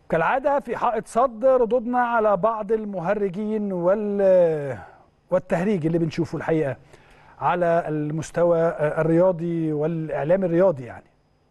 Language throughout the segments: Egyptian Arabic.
كالعادة في حائط صد ردودنا على بعض المهرجين وال والتهريج اللي بنشوفه الحقيقة على المستوى الرياضي والإعلام الرياضي يعني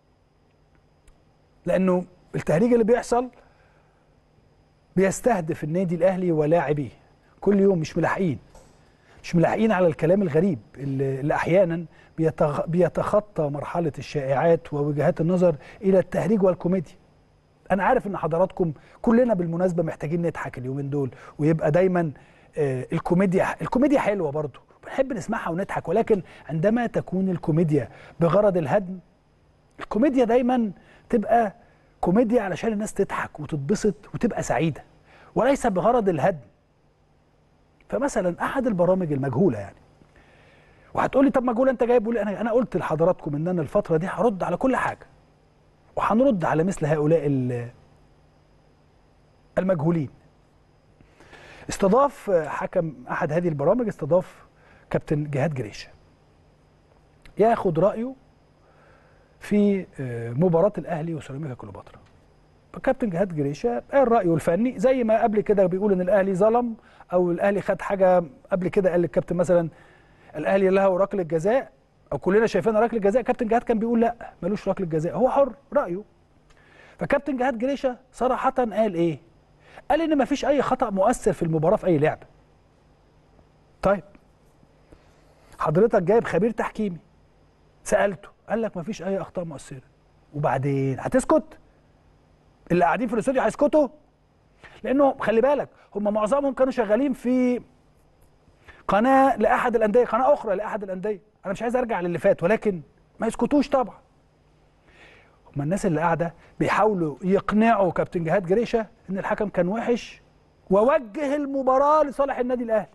لأنه التهريج اللي بيحصل بيستهدف النادي الأهلي ولاعبيه كل يوم مش ملاحقين مش ملاحقين على الكلام الغريب اللي, اللي أحيانا بيتغ... بيتخطى مرحلة الشائعات ووجهات النظر إلى التهريج والكوميديا انا عارف ان حضراتكم كلنا بالمناسبه محتاجين نضحك اليومين دول ويبقى دايما آه الكوميديا الكوميديا حلوه برضو بنحب نسمعها ونضحك ولكن عندما تكون الكوميديا بغرض الهدم الكوميديا دايما تبقى كوميديا علشان الناس تضحك وتتبسط وتبقى سعيده وليس بغرض الهدم فمثلا احد البرامج المجهوله يعني وهتقول لي طب مجهوله انت جايب انا انا قلت لحضراتكم ان انا الفتره دي هرد على كل حاجه وهنرد على مثل هؤلاء المجهولين استضاف حكم احد هذه البرامج استضاف كابتن جهاد جريشه ياخد رايه في مباراه الاهلي وسيراميكا كليوباترا فكابتن جهاد جريشه قال رايه الفني زي ما قبل كده بيقول ان الاهلي ظلم او الاهلي خد حاجه قبل كده قال الكابتن مثلا الاهلي له ركله جزاء او كلنا شايفين ركله جزاء كابتن جهاد كان بيقول لا ملوش ركله جزاء هو حر رايه فكابتن جهاد جريشه صراحه قال ايه قال ان مفيش اي خطا مؤثر في المباراه في اي لعبه طيب حضرتك جايب خبير تحكيمي سالته قال لك مفيش اي اخطاء مؤثره وبعدين هتسكت اللي قاعدين في الاستوديو هيسكتوا لانه خلي بالك هم معظمهم كانوا شغالين في قناه لاحد الانديه قناه اخرى لاحد الانديه انا مش عايز ارجع للي فات ولكن ما يسكتوش طبعا هم الناس اللي قاعده بيحاولوا يقنعوا كابتن جهاد جريشه ان الحكم كان وحش ووجه المباراه لصالح النادي الاهلي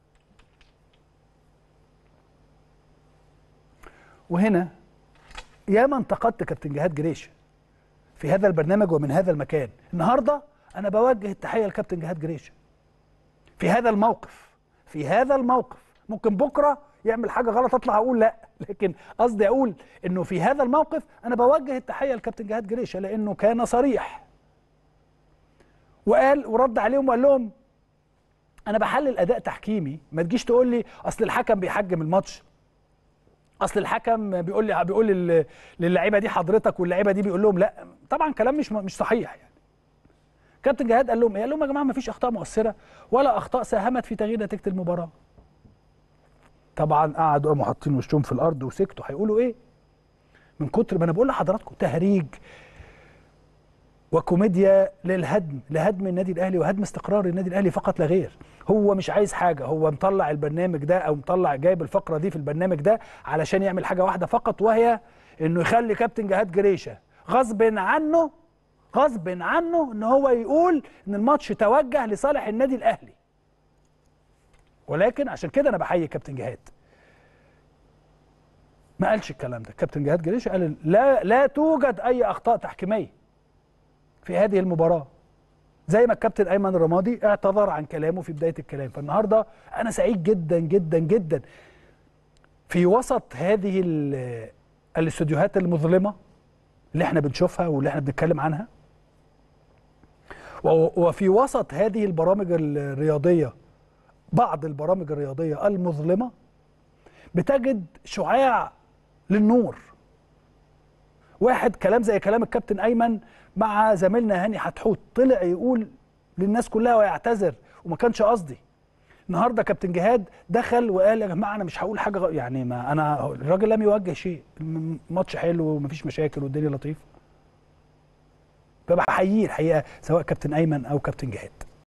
وهنا ياما انتقدت كابتن جهاد جريشه في هذا البرنامج ومن هذا المكان النهارده انا بوجه التحيه لكابتن جهاد جريشه في هذا الموقف في هذا الموقف ممكن بكره يعمل حاجه غلط اطلع اقول لا لكن قصدي اقول انه في هذا الموقف انا بوجه التحيه لكابتن جهاد جريشه لانه كان صريح وقال ورد عليهم وقال لهم انا بحلل اداء تحكيمي ما تجيش تقول لي اصل الحكم بيحجم الماتش اصل الحكم بيقول لي بيقول للعيبه دي حضرتك واللعيبه دي بيقول لهم لا طبعا كلام مش مش صحيح يعني كابتن جهاد قال لهم ايه قال لهم يا جماعه ما فيش اخطاء مؤثره ولا اخطاء ساهمت في تغيير نتيجه المباراه طبعا قعدوا قاموا حاطين وشهم في الارض وسكتوا هيقولوا ايه من كتر ما انا بقول لحضراتكم تهريج وكوميديا للهدم لهدم النادي الاهلي وهدم استقرار النادي الاهلي فقط لا غير هو مش عايز حاجه هو مطلع البرنامج ده او مطلع جايب الفقره دي في البرنامج ده علشان يعمل حاجه واحده فقط وهي انه يخلي كابتن جهاد جريشه غصب عنه غصب عنه ان هو يقول ان الماتش توجه لصالح النادي الاهلي ولكن عشان كده انا بحيي كابتن جهاد ما قالش الكلام ده كابتن جهاد جريشه قال لا لا توجد اي اخطاء تحكيميه في هذه المباراه زي ما الكابتن ايمن الرمادي اعتذر عن كلامه في بدايه الكلام فالنهارده انا سعيد جدا جدا جدا في وسط هذه الاستوديوهات المظلمه اللي احنا بنشوفها واللي احنا بنتكلم عنها وفي وسط هذه البرامج الرياضيه بعض البرامج الرياضيه المظلمه بتجد شعاع للنور واحد كلام زي كلام الكابتن ايمن مع زميلنا هاني حتحوت طلع يقول للناس كلها ويعتذر وما كانش قصدي النهارده كابتن جهاد دخل وقال يا جماعه انا مش هقول حاجه غ... يعني ما انا الراجل لم يوجه شيء ماتش حلو ومفيش مشاكل والدنيا لطيفه فبحييه الحقيقه سواء كابتن ايمن او كابتن جهاد